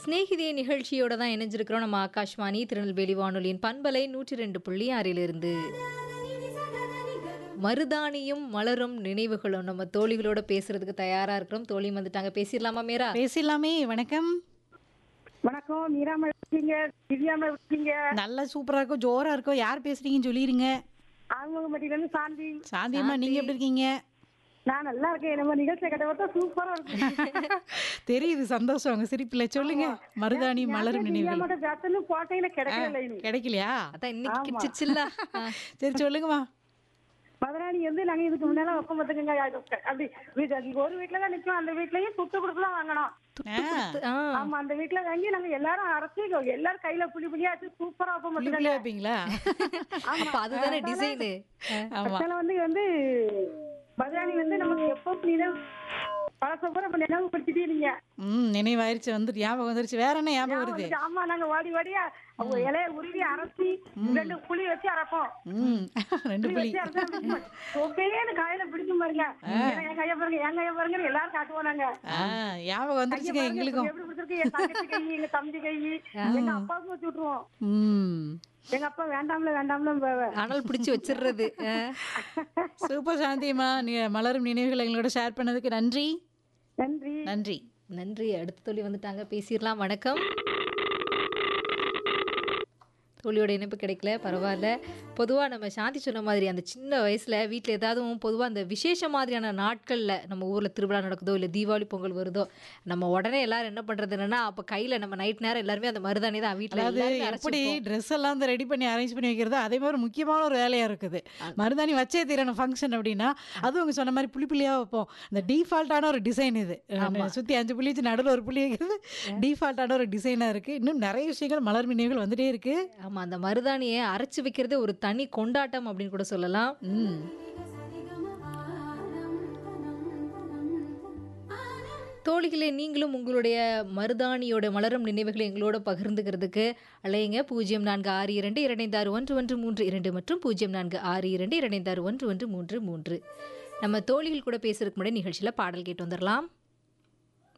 சிநேகிதிய நிகழ்ச்சியோட தான் இணைஞ்சிருக்கிறோம் நம்ம ஆகாஷ்வாணி திருநெல்வேலி வானொலியின் பண்பலை நூற்றி ரெண்டு புள்ளி ஆறிலிருந்து மருதாணியும் மலரும் நினைவுகளும் நம்ம தோழிகளோட பேசுறதுக்கு தயாரா இருக்கிறோம் தோழியும் வந்துட்டாங்க பேசிடலாமா மீரா பேசிடலாமே வணக்கம் வணக்கம் மீராம இருக்கீங்க திவ்யாம இருக்கீங்க நல்லா சூப்பரா இருக்கும் ஜோரா இருக்கும் யார் பேசுறீங்கன்னு சொல்லிருங்க ஆறுமுகமட்டில இருந்து சாந்தி சாந்தியம்மா நீங்க எப்படி இருக்கீங்க நான் நல்லா இருக்கேன் நம்ம நிகழ்ச்சியை கட்ட பார்த்தா சூப்பரா இருக்கு தெரியுது சந்தோஷம் உங்க சிரிப்புல சொல்லுங்க மருதாணி மலரும் நினைவுகள் திவ்யாமோட பேத்துன்னு போட்டையில கிடைக்கல இனி கிடைக்கலையா அதான் இன்னைக்கு கிச்சிச்சுல்ல சரி சொல்லுங்கம்மா மதுராணி வந்து நாங்க இதுக்கு முன்னால ஒப்பம் பார்த்துக்கங்க அப்படி வீட்டு அது ஒரு வீட்டுல தான் நிக்கும் அந்த வீட்லயும் துட்டு கொடுத்து தான் வாங்கணும் ஆ, ஆ, ஆமா அந்த வீட்டுல வாங்கி நாங்க எல்லாரும் அரைச்சி எல்லாரும் கையில புளி புளியா வச்சு சூப்பரா ஒப்பம் புள்ளி பார்த்துக்கங்க புள்ளியா வைப்பீங்களா அப்ப அதுதானே டிசைனு ஆமா அதனால வந்து வந்து மதுராணி வந்து நமக்கு எப்போ நினைவு பழச பூரா இப்ப நினைவுபடுத்திட்டே நீங்க ம் நினைவாயிருச்சு வந்து ஞாபகம் வந்துருச்சு வேற என்ன ஞாபகம் வருது வந்துட்டு, ஆமா நாங்க வாடி வாடியா அவங்க இலைய உருவி அரைச்சி ரெண்டு புளி வச்சு அரைப்போம் ம் ரெண்டு புளி புள்ளி வச்சு அரைச்சா ஒப்பேன்னு காயில பிடிக்கும் பாருங்க ஏன்னா, என் கைய பாருங்க என் கைய பாருங்க எல்லாரும் காட்டுவோம் நாங்க ஆ ஞாபகம் வந்துருச்சுங்க பாருங்க, எங்களுக்கும் எப்படி பிடிச்சிருக்கு என் தங்கச்சி கை எங்க தம்பி கை எங்க அப்பாவுக்கும் வச்சு விட்டுருவோம் ம் எங்க அப்பா வேண்டாம்ல வேண்டாம்ல அனல் பிடிச்சு வச்சிடுறது ஆ. சூப்பர் சாந்தியம்மா நீ மலரும் நினைவுகளை எங்களோட ஷேர் பண்ணதுக்கு நன்றி நன்றி நன்றி நன்றி அடுத்த தோழி வந்துட்டாங்க பேசிடலாம் வணக்கம் தோழியோட இணைப்பு கிடைக்கல பரவாயில்ல பொதுவாக நம்ம சாந்தி சொன்ன மாதிரி அந்த சின்ன வயசில் வீட்டில் ஏதாவது பொதுவாக அந்த விசேஷ மாதிரியான நாட்களில் நம்ம ஊரில் திருவிழா நடக்குதோ இல்லை தீபாவளி பொங்கல் வருதோ நம்ம உடனே எல்லாரும் என்ன பண்ணுறது என்னன்னா அப்போ கையில் நம்ம நைட் நேரம் எல்லாருமே அந்த மருதாணி தான் வீட்டில் அதாவது எப்படி ட்ரெஸ் எல்லாம் வந்து ரெடி பண்ணி அரேஞ்ச் பண்ணி வைக்கிறதோ அதே மாதிரி முக்கியமான ஒரு வேலையா இருக்குது மருதாணி வச்சே தீரணும் ஃபங்க்ஷன் அப்படின்னா அதுவும் அவங்க சொன்ன மாதிரி புள்ளி புள்ளியா வைப்போம் இந்த டிஃபால்ட்டான ஒரு டிசைன் இது சுத்தி அஞ்சு புள்ளி வச்சு நடுவில் ஒரு புள்ளி வைக்கிறது டிஃபால்ட்டான ஒரு டிசைனா இருக்கு இன்னும் நிறைய விஷயங்கள் மலர் நினைவுகள் வந்துட்டே இருக்கு ஆமாம் அந்த மருதாணியை அரைச்சு வைக்கிறதே ஒரு தனி கொண்டாட்டம் அப்படின்னு கூட சொல்லலாம் ம் தோழிகளே நீங்களும் உங்களுடைய மருதாணியோட மலரும் நினைவுகளை எங்களோட பகிர்ந்துக்கிறதுக்கு அலையுங்க பூஜ்ஜியம் நான்கு ஆறு இரண்டு இரண்டைந்தாறு ஒன்று ஒன்று மூன்று இரண்டு மற்றும் பூஜ்ஜியம் நான்கு ஆறு இரண்டு இரண்டைந்தாறு ஒன்று ஒன்று மூன்று மூன்று நம்ம தோழிகள் கூட பேசுறதுக்கு முன்னாடி நிகழ்ச்சியில் பாடல் கேட்டு வந்துடலாம்